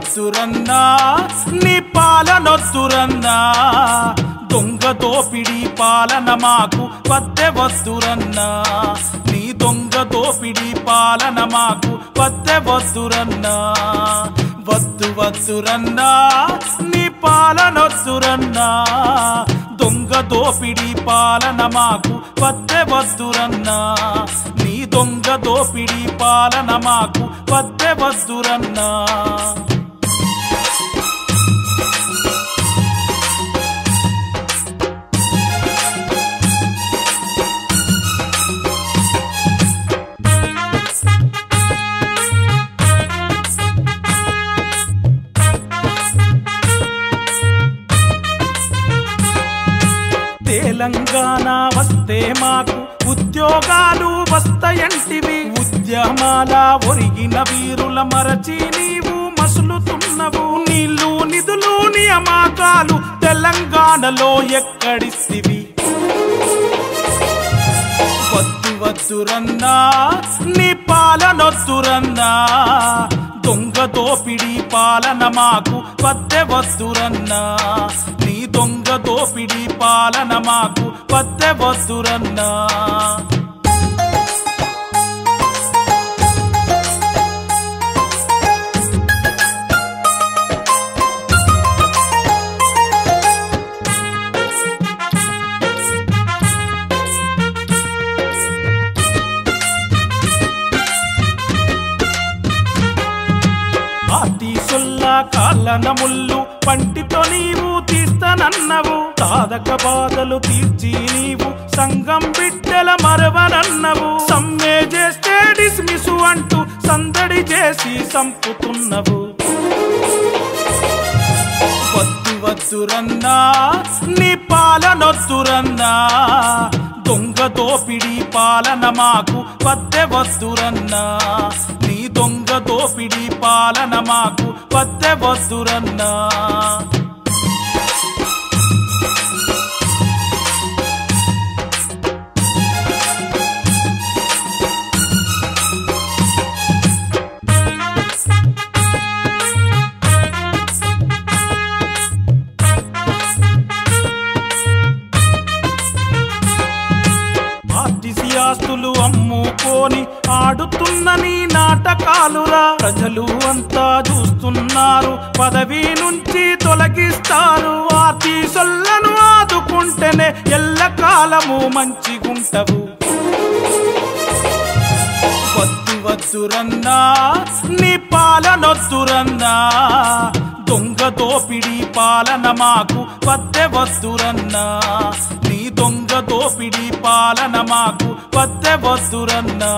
వద్దురన్నా నీ పాలనొద్దురన్నా దొంగ దోపిడి పాలన మాకు వద్దె వద్దురన్నా నీ దొంగ దోపిడి పాలన మాకు వద్దె వద్దురన్నా వద్దు వద్దురన్నా నీ పాలనొద్దురన్నా దొంగ దోపిడి పాలన మాకు వద్దె వద్దురన్నా నీ దొంగ దోపిడి పాలన మాకు వద్దె వద్దురన్నా తెలంగాణ వస్తే మాకు ఉద్యోగాలు వస్తాయంటివి ఉద్యమాల ఒరిగిన వీరుల మరచి నీవు మసులుతున్నవు నీళ్లు నిధులు నియామకాలు తెలంగాణలో ఎక్కడిస్తివి వద్దు వద్దురన్నా నీ పాలనొద్దురన్నా దొంగ దోపిడి పాలన మాకు వద్దె వద్దురన్నా నీ దొంగ దోపిడి పాలన మాకు వద్దె వద్దురన్నా ఆటి సొల్ల కాళ్ళన ముళ్ళు పంటితో నీవు తీస్తానన్నవు సాధక బాధలు తీర్చి నీవు సంఘం బిడ్డల మరవనన్నవు సమ్మె చేస్తే డిస్మిసు అంటూ సందడి చేసి సంపుతున్నవు వద్దు వద్దురన్నా నీ పాలనొద్దురన్నా దొంగ దోపిడి పాలన మాకు వద్దె వద్దురన్నా నీ దొంగ దోపిడి పాలన మాకు వద్దె వద్దురన్నా ఆర్టీసీ ఆస్తులు అమ్ముకొని ఆడుతున్న నీ నాటకాలురా ప్రజలు అంతా చూస్తున్నారు పదవి నుంచి తొలగిస్తారు ఆర్టీసొల్లను ఆదుకుంటేనే ఎల్లకాలము మంచిగుంటవు వద్దు వద్దురన్నా నీ పాలనొద్దురన్నా దొంగ దోపిడి పాలన మాకు వద్దె వద్దురన్నా నీ దొంగ దోపిడి పాలన మాకు వద్దె వద్దురన్నా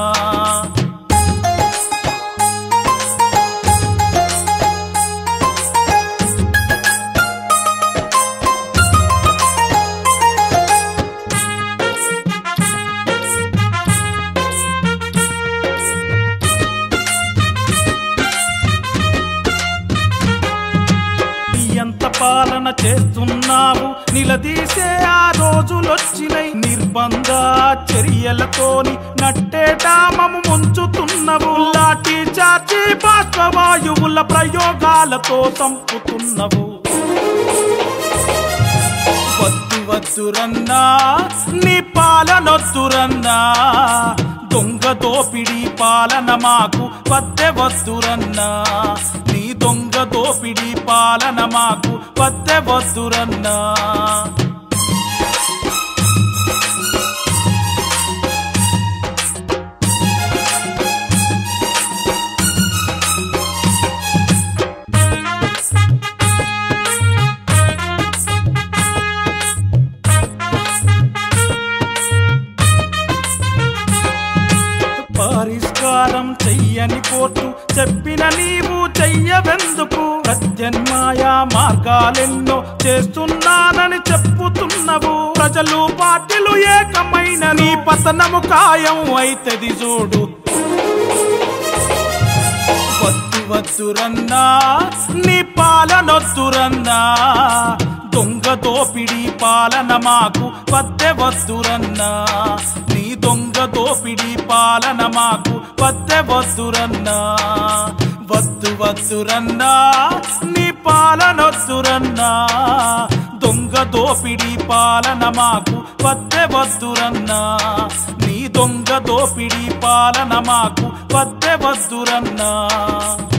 ఎంత పాలన చేస్తున్నావు నిలదీసే ఆ రోజులొచ్చినై నిర్బంధ చర్యలతోని నట్టేటామము ముంచుతున్నవు లాఠీ చాచి బాష్పవాయువుల ప్రయోగాలతో చంపుతున్నవు వద్దు వద్దురన్నా నీ పాలనొద్దురన్నా దొంగ దోపిడి పాలన మాకు వద్దె వద్దురన్నా నీ దొంగ దోపిడి పాలన మాకు వద్దె వద్దురన్నా పరిష్కారం చెయ్యని కోర్టు చెప్పిన నీవు చెయ్యవెందుకు ప్రత్యన్మాయ మార్గాలెన్నో చేస్తున్నానని చెప్పుతున్నవు ప్రజలు పార్టీలు ఏకమైన నీ పతనము ఖాయం అయితది చూడు వద్దు వద్దురన్నా నీ పాలనొద్దురన్నా దొంగ దోపిడి పాలన మాకు వద్దె వద్దురన్నా నీ దొంగ దోపిడి పాలన మాకు వద్దె వద్దురన్నా వద్దు వద్దురన్నా నీ పాలనొద్దురన్నా దొంగ దోపిడి పాలన మాకు వద్దె వద్దురన్నా నీ దొంగ దోపిడి పాలన మాకు వద్దె వద్దురన్నా